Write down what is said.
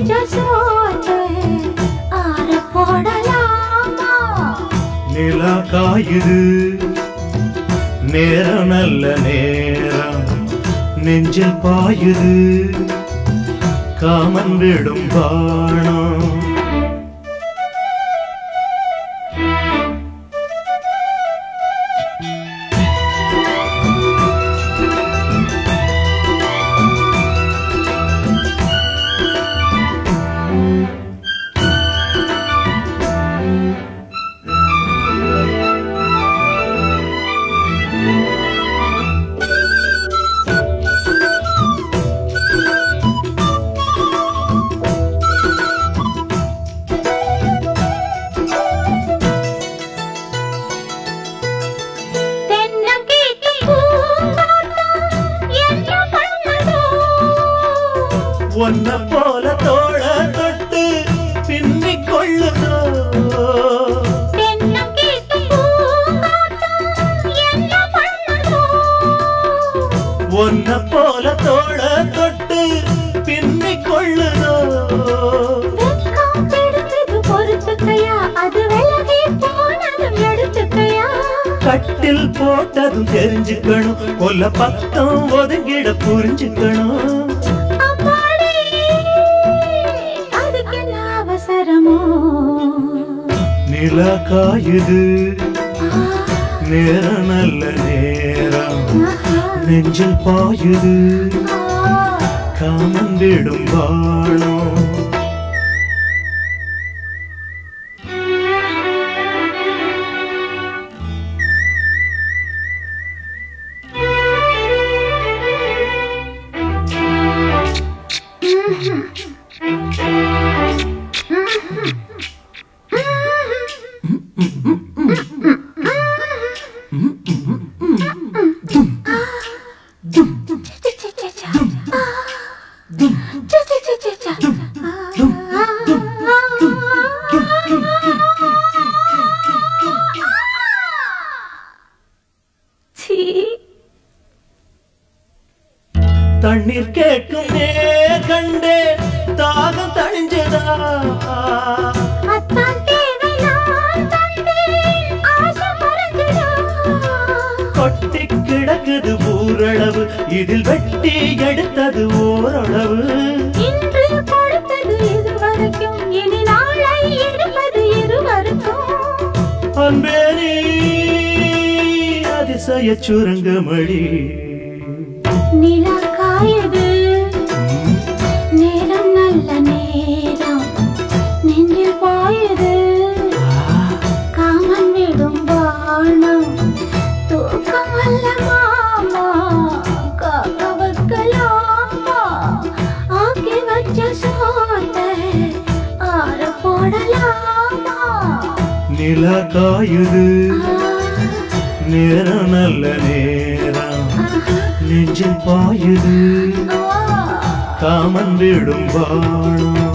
வச்ச சோத்தை ஆற போடலாமா நிலா காயுது நேரம் நல்ல நேரம் நெஞ்சில் பாயுது காமன் விடும் பாணம் தென்னங்கீத்து பூங்காத்தம் என்ன பண்ணதோ ஒன்ன போல தோழ தொட்டு பின்னிக் கொள்ளுதோ தென்னங்கீத்து பூங்காத்தம் என்ன பண்ணதோ ஒன்ன போல தோழ தொட்டு பின்னிக் கொள்ளுதோ வெட்கம் பிடிச்சது பொறுத்துக்கையா அது விலகி போனதும் எடுத்துக்கையா கட்டில் போட்டதும் தெரிஞ்சுக்கணும் கொல்ல பக்கம் ஒதுங்கிட புரிஞ்சுக்கணும் அம்மாடி அதுக்கு என்ன அவசரமோ நிலா காயுது ஆ, நேரம் நல்ல நேரம் ஆஹா, நெஞ்சில் பாயுது ஆ. காமன் விடும் வாழும் சீ தண்ணீர் கேட்கும் நேர் கண்டே தாகம் தணிஞ்சதா அத்தான் தேவை நான் தந்தேன் ஆசை மறந்துடா கொட்டி கிடக்குது ஊரளவு இதில் வெட்டி எடுத்தது ஓரளவு இன்று கொடுத்தது இதுவரைக்கும் இனி நாளை எடுப்பது இருவருக்கும் அன்பே நீ அதிசய சுரங்கமடி நிலா காயுது நேரம் நல்ல நேரம் நெஞ்சில் பாயுது காமன் விடும் வானம் தூக்கம் அல்ல மாமா காக்க வைக்கலாமா ஆக்கி வச்ச சோத்தை ஆற போடலாமா நிலா காயுது ஆ, நேரம் நல்ல நேரம் ஆஹா, நெஞ்சில் பாயுது ஆ. காமன் விடும் வாழும்